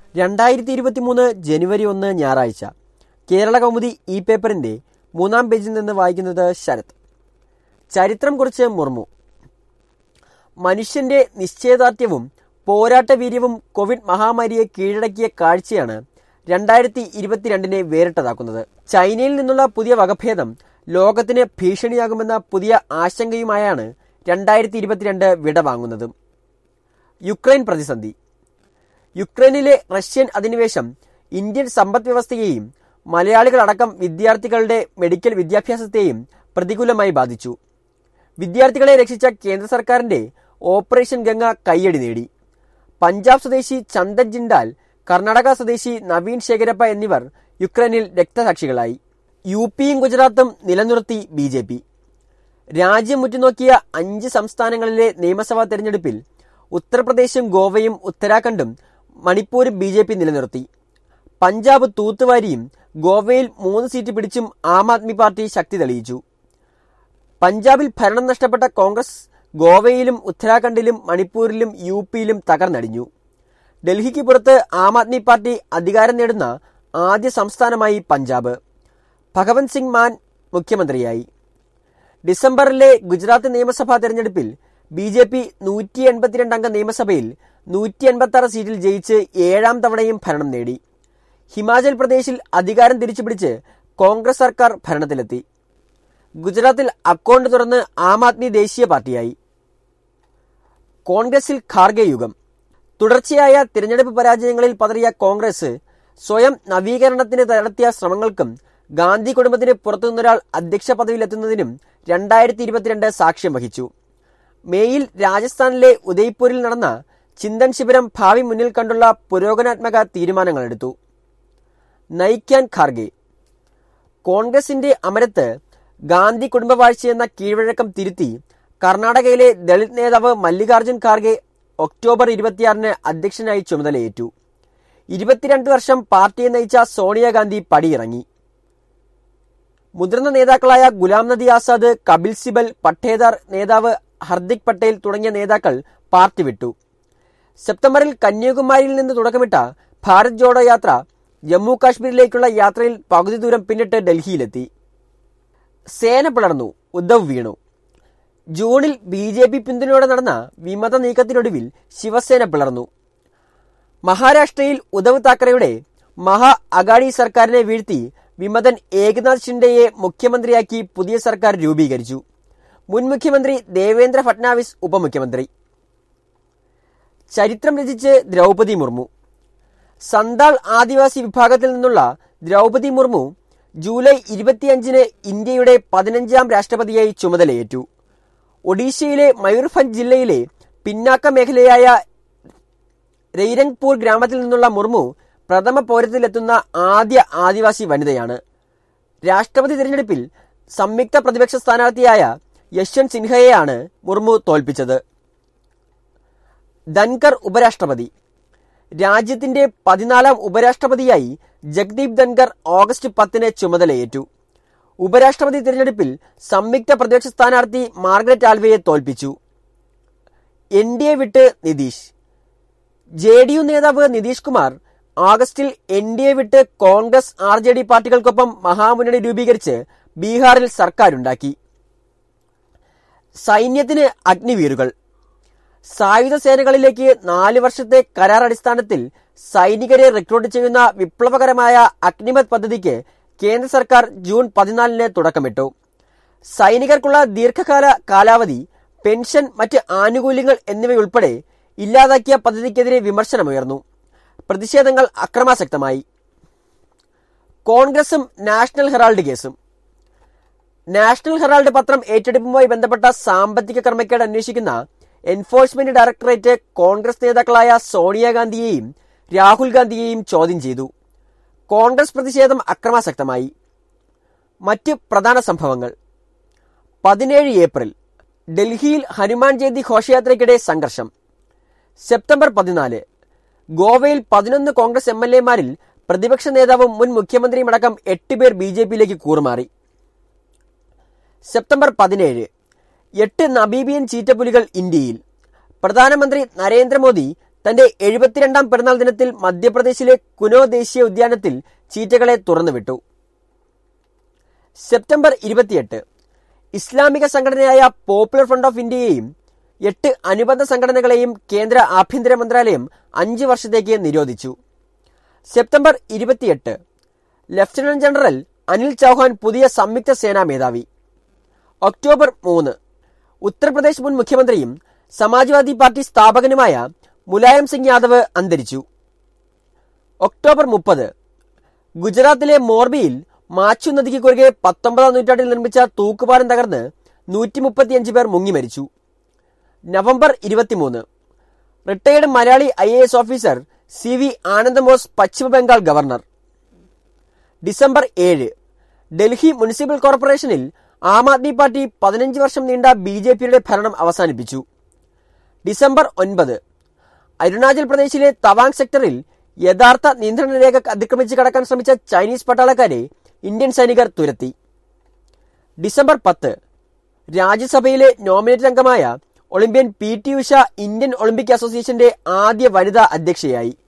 രണ്ടായിരത്തി ഇരുപത്തി മൂന്ന് ജനുവരി ഒന്ന് ഞായറാഴ്ച കേരള കൗമുദി ഇ പേപ്പറിന്റെ മൂന്നാം പേജിൽ നിന്ന് വായിക്കുന്നത് ശരത് ചരിത്രം കുറിച്ച് മുർമു മനുഷ്യന്റെ നിശ്ചയദാർഢ്യവും പോരാട്ട വീര്യവും കോവിഡ് മഹാമാരിയെ കീഴടക്കിയ കാഴ്ചയാണ് രണ്ടായിരത്തി ഇരുപത്തിരണ്ടിനെ വേറിട്ടതാക്കുന്നത് ചൈനയിൽ നിന്നുള്ള പുതിയ വകഭേദം ലോകത്തിന് ഭീഷണിയാകുമെന്ന പുതിയ ആശങ്കയുമായാണ് രണ്ടായിരത്തി ഇരുപത്തിരണ്ട് വിട വാങ്ങുന്നത് യുക്രൈൻ പ്രതിസന്ധി യുക്രൈനിലെ റഷ്യൻ അധിനിവേശം ഇന്ത്യൻ സമ്പദ് വ്യവസ്ഥയെയും മലയാളികളടക്കം വിദ്യാർത്ഥികളുടെ മെഡിക്കൽ വിദ്യാഭ്യാസത്തെയും പ്രതികൂലമായി ബാധിച്ചു വിദ്യാർത്ഥികളെ രക്ഷിച്ച കേന്ദ്ര സർക്കാരിന്റെ ഓപ്പറേഷൻ ഗംഗ കയ്യടി നേടി പഞ്ചാബ് സ്വദേശി ചന്ദൻ ജിൻഡാൽ കർണാടക സ്വദേശി നവീൻ ശേഖരപ്പ എന്നിവർ യുക്രൈനിൽ രക്തസാക്ഷികളായി യു പിയും ഗുജറാത്തും നിലനിർത്തി ബി ജെ പി രാജ്യം ഉറ്റുനോക്കിയ അഞ്ച് സംസ്ഥാനങ്ങളിലെ നിയമസഭാ തെരഞ്ഞെടുപ്പിൽ ഉത്തർപ്രദേശും ഗോവയും ഉത്തരാഖണ്ഡും മണിപ്പൂരും ബി ജെ പി നിലനിർത്തി പഞ്ചാബ് തൂത്തുവാരിയും ഗോവയിൽ മൂന്ന് സീറ്റ് പിടിച്ചും ആം ആദ്മി പാർട്ടി ശക്തി തെളിയിച്ചു പഞ്ചാബിൽ ഭരണം നഷ്ടപ്പെട്ട കോൺഗ്രസ് ഗോവയിലും ഉത്തരാഖണ്ഡിലും മണിപ്പൂരിലും യു പിയിലും തകർന്നടിഞ്ഞു ഡൽഹിക്ക് പുറത്ത് ആം ആദ്മി പാർട്ടി അധികാരം നേടുന്ന ആദ്യ സംസ്ഥാനമായി പഞ്ചാബ് ഭഗവന്ത് സിംഗ് മാൻ മുഖ്യമന്ത്രിയായി ഡിസംബറിലെ ഗുജറാത്ത് നിയമസഭാ തെരഞ്ഞെടുപ്പിൽ ബി ജെ പി നൂറ്റി എൺപത്തിരണ്ട് അംഗ നിയമസഭയിൽ നൂറ്റി എൺപത്തി ആറ് സീറ്റിൽ ജയിച്ച് ഏഴാം തവണയും ഭരണം നേടി ഹിമാചൽ പ്രദേശിൽ അധികാരം തിരിച്ചുപിടിച്ച് കോൺഗ്രസ് സർക്കാർ ഭരണത്തിലെത്തി ഗുജറാത്തിൽ അക്കൗണ്ട് തുറന്ന് ആം ആദ്മി ദേശീയ പാർട്ടിയായി കോൺഗ്രസിൽ ഖാർഗെ യുഗം തുടർച്ചയായ തിരഞ്ഞെടുപ്പ് പരാജയങ്ങളിൽ പതറിയ കോൺഗ്രസ് സ്വയം നവീകരണത്തിന് നടത്തിയ ശ്രമങ്ങൾക്കും ഗാന്ധി കുടുംബത്തിന് പുറത്തുനിന്നൊരാൾ അധ്യക്ഷ പദവിയിലെത്തുന്നതിനും രണ്ടായിരത്തി ഇരുപത്തിരണ്ട് സാക്ഷ്യം വഹിച്ചു മേയിൽ രാജസ്ഥാനിലെ ഉദയ്പൂരിൽ നടന്ന ചിന്തൻ ശിബിരം ഭാവി മുന്നിൽ കണ്ടുള്ള പുരോഗനാത്മക തീരുമാനങ്ങളെടുത്തു നയിക്കാൻ ഖാർഗെ കോൺഗ്രസിന്റെ അമരത്ത് ഗാന്ധി കുടുംബവാഴ്ചയെന്ന കീഴ്വഴക്കം തിരുത്തി കർണാടകയിലെ ദളിത് നേതാവ് മല്ലികാർജുൻ ഖാർഗെ ഒക്ടോബർ ഇരുപത്തിയാറിന് അധ്യക്ഷനായി ചുമതലയേറ്റു ഇരുപത്തിരണ്ട് വർഷം പാർട്ടിയെ നയിച്ച സോണിയാഗാന്ധി പടിയിറങ്ങി മുതിർന്ന നേതാക്കളായ ഗുലാം നബി ആസാദ് കപിൽ സിബൽ പട്ടേദാർ നേതാവ് ഹർദിക് പട്ടേൽ തുടങ്ങിയ നേതാക്കൾ പാർട്ടി വിട്ടു സെപ്റ്റംബറിൽ കന്യാകുമാരിയിൽ നിന്ന് തുടക്കമിട്ട ഭാരത് ജോഡോ യാത്ര ജമ്മു കാശ്മീരിലേക്കുള്ള യാത്രയിൽ പകുതി ദൂരം പിന്നിട്ട് ഡൽഹിയിലെത്തി സേന പിളർന്നു ഉദ്ധവ് വീണു ജൂണിൽ ബി ജെ പി പിന്തുണയോടെ നടന്ന വിമത നീക്കത്തിനൊടുവിൽ ശിവസേന പിളർന്നു മഹാരാഷ്ട്രയിൽ ഉദ്ധവ് താക്കറെയുടെ മഹാ അഗാഡി സർക്കാരിനെ വീഴ്ത്തി വിമതൻ ഏകനാഥ് ഷിൻഡെയെ മുഖ്യമന്ത്രിയാക്കി പുതിയ സർക്കാർ രൂപീകരിച്ചു മുൻ മുഖ്യമന്ത്രി ദേവേന്ദ്ര ഫട്നാവിസ് ഉപമുഖ്യമന്ത്രി ചരിത്രം രചിച്ച് ദ്രൗപതി മുർമു സന്താൾ ആദിവാസി വിഭാഗത്തിൽ നിന്നുള്ള ദ്രൗപതി മുർമു ജൂലൈ ഇരുപത്തിയഞ്ചിന് ഇന്ത്യയുടെ പതിനഞ്ചാം രാഷ്ട്രപതിയായി ചുമതലയേറ്റു ഒഡീഷയിലെ മയൂർഭഞ്ച് ജില്ലയിലെ പിന്നാക്ക മേഖലയായ രൈരംഗ്പൂർ ഗ്രാമത്തിൽ നിന്നുള്ള മുർമു പ്രഥമ പൗരത്തിലെത്തുന്ന ആദ്യ ആദിവാസി വനിതയാണ് രാഷ്ട്രപതി തിരഞ്ഞെടുപ്പിൽ സംയുക്ത പ്രതിപക്ഷ സ്ഥാനാർത്ഥിയായ യശ്വന്ത് സിൻഹയെയാണ് മുർമു തോൽപ്പിച്ചത് ധൻകർ ഉപരാഷ്ട്രപതി രാജ്യത്തിന്റെ പതിനാലാം ഉപരാഷ്ട്രപതിയായി ജഗ്ദീപ് ധൻകർ ഓഗസ്റ്റ് പത്തിന് ചുമതലയേറ്റു ഉപരാഷ്ട്രപതി തിരഞ്ഞെടുപ്പിൽ സംയുക്ത പ്രതിപക്ഷ സ്ഥാനാർത്ഥി മാർഗരറ്റ് ആൽവയെ തോൽപ്പിച്ചു എൻ ഡി എ വിട്ട് നിതീഷ് ജെ ഡി യു നേതാവ് നിതീഷ് കുമാർ ആഗസ്റ്റിൽ എൻ ഡി എ വിട്ട് കോൺഗ്രസ് ആർ ജെ ഡി പാർട്ടികൾക്കൊപ്പം മഹാമുന്നണി രൂപീകരിച്ച് ബീഹാറിൽ സർക്കാരുണ്ടാക്കി സൈന്യത്തിന് അഗ്നിവീറുകൾ സായുധ സേനകളിലേക്ക് നാല് വർഷത്തെ കരാർ അടിസ്ഥാനത്തിൽ സൈനികരെ റിക്രൂട്ട് ചെയ്യുന്ന വിപ്ലവകരമായ അഗ്നിമത് പദ്ധതിക്ക് കേന്ദ്ര സർക്കാർ ജൂൺ പതിനാലിന് തുടക്കമിട്ടു സൈനികർക്കുള്ള ദീർഘകാല കാലാവധി പെൻഷൻ മറ്റ് ആനുകൂല്യങ്ങൾ എന്നിവയുൾപ്പെടെ ഇല്ലാതാക്കിയ പദ്ധതിക്കെതിരെ വിമർശനമുയർന്നു പ്രതിഷേധങ്ങൾ അക്രമാസക്തമായി കോൺഗ്രസും നാഷണൽ ഹെറാൾഡ് കേസും നാഷണൽ ഹെറാൾഡ് പത്രം ഏറ്റെടുപ്പുമായി ബന്ധപ്പെട്ട സാമ്പത്തിക ക്രമക്കേട് അന്വേഷിക്കുന്ന എൻഫോഴ്സ്മെന്റ് ഡയറക്ടറേറ്റ് കോൺഗ്രസ് നേതാക്കളായ സോണിയാഗാന്ധിയെയും രാഹുൽ ഗാന്ധിയെയും ചോദ്യം ചെയ്തു കോൺഗ്രസ് പ്രതിഷേധം അക്രമാസക്തമായി മറ്റ് പ്രധാന സംഭവങ്ങൾ പതിനേഴ് ഏപ്രിൽ ഡൽഹിയിൽ ഹനുമാൻ ജയന്തി ഘോഷയാത്രയ്ക്കിടെ സംഘർഷം സെപ്റ്റംബർ പതിനാല് ഗോവയിൽ പതിനൊന്ന് കോൺഗ്രസ് എം എൽ എമാരിൽ പ്രതിപക്ഷ നേതാവും മുൻ മുഖ്യമന്ത്രിയുമടക്കം എട്ട് പേർ ബി ജെ പിയിലേക്ക് കൂറുമാറി സെപ്റ്റംബർ പതിനേഴ് എട്ട് നബീബിയൻ ചീറ്റപ്പുലികൾ ഇന്ത്യയിൽ പ്രധാനമന്ത്രി നരേന്ദ്രമോദി തന്റെ എഴുപത്തിരണ്ടാം പിറന്നാൾ ദിനത്തിൽ മധ്യപ്രദേശിലെ കുനോ ദേശീയ ഉദ്യാനത്തിൽ ചീറ്റകളെ തുറന്നുവിട്ടു സെപ്റ്റംബർ ഇരുപത്തിയെട്ട് ഇസ്ലാമിക സംഘടനയായ പോപ്പുലർ ഫ്രണ്ട് ഓഫ് ഇന്ത്യയെയും എട്ട് അനുബന്ധ സംഘടനകളെയും കേന്ദ്ര ആഭ്യന്തര മന്ത്രാലയം അഞ്ച് വർഷത്തേക്ക് നിരോധിച്ചു സെപ്റ്റംബർ ഇരുപത്തിയെട്ട് ലഫ്റ്റനന്റ് ജനറൽ അനിൽ ചൌഹാൻ പുതിയ സംയുക്ത സേനാ മേധാവി ഒക്ടോബർ മൂന്ന് ഉത്തർപ്രദേശ് മുൻ മുഖ്യമന്ത്രിയും സമാജ്വാദി പാർട്ടി സ്ഥാപകനുമായ മുലായം സിംഗ് യാദവ് അന്തരിച്ചു ഒക്ടോബർ മുപ്പത് ഗുജറാത്തിലെ മോർബിയിൽ മാച്ചു നദിക്ക് കുറുകെ പത്തൊമ്പതാം നൂറ്റാണ്ടിൽ നിർമ്മിച്ച തൂക്കുപാലം തകർന്ന് നൂറ്റി മുപ്പത്തിയഞ്ച് പേർ മുങ്ങി മരിച്ചു നവംബർ ഇരുപത്തിമൂന്ന് retired Malayali I A S officer C V Anandabose Paschim Bangal governor December ഏഴ് ഡൽഹി മുനിസിപ്പൽ കോർപ്പറേഷനിൽ ആം ആദ്മി പാർട്ടി പതിനഞ്ച് വർഷം നീണ്ട ബി ജെ പിയുടെ ഭരണം അവസാനിപ്പിച്ചു ഡിസംബർ ഒൻപത് അരുണാചൽ പ്രദേശിലെ തവാങ് സെക്ടറിൽ യഥാർത്ഥ നിയന്ത്രണ രേഖ അതിക്രമിച്ച് കടക്കാൻ ശ്രമിച്ച ചൈനീസ് പട്ടാളക്കാരെ ഇന്ത്യൻ സൈനികർ തുരത്തി ഡിസംബർ പത്ത് രാജ്യസഭയിലെ നോമിനേറ്റഡ് അംഗമായ Olympian P T Usha Indian Olympic അസോസിയേഷന്റെ ആദ്യ വനിതാ അധ്യക്ഷയായി